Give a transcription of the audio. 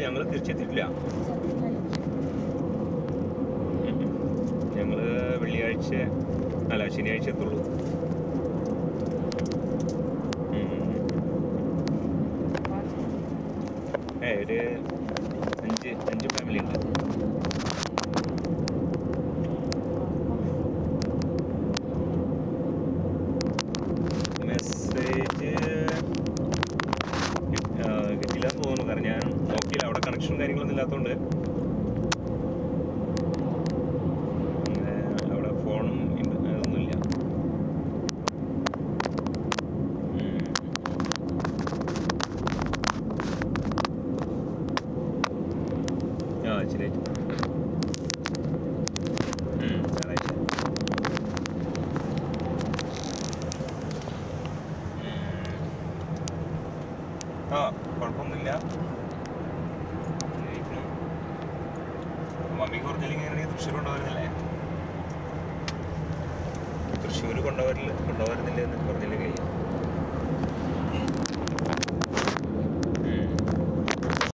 ഞങ്ങൾ തിരിച്ചെത്തിയിട്ടില്ല ഞങ്ങൾ വെള്ളിയാഴ്ച അല്ല ശനിയാഴ്ച എത്തുള്ളൂ ഉം. ഏ ഒരു അഞ്ച് അഞ്ച് ഫാമിലി ഉണ്ട് മെസ്സേജ് കിട്ടില്ല എന്ന് തോന്നുന്നു കാരണം ഞാൻ നോക്കിയില്ല അവിടെ കണക്ഷനും കാര്യങ്ങളൊന്നും ഇല്ലാത്തതുകൊണ്ട് അങ്ങനെ അവിടെ ഫോണും ഇൻ- അതൊന്നുമില്ല ഉം. ആ ശരി ഉം, ഞായറാഴ്ച ആ കുഴപ്പമൊന്നുമില്ല ഇരിക്കുന്നു. മമ്മിക്ക് പറഞ്ഞില്ലെങ്കിൽ ഇങ്ങനെ തൃശ്ശൂർ കൊണ്ടുപോകുന്നില്ലേ തൃശ്ശൂർ കൊണ്ടുപോരില്ല കൊണ്ടുപോകുന്നില്ല എന്ന് പറഞ്ഞില്ലെങ്കിൽ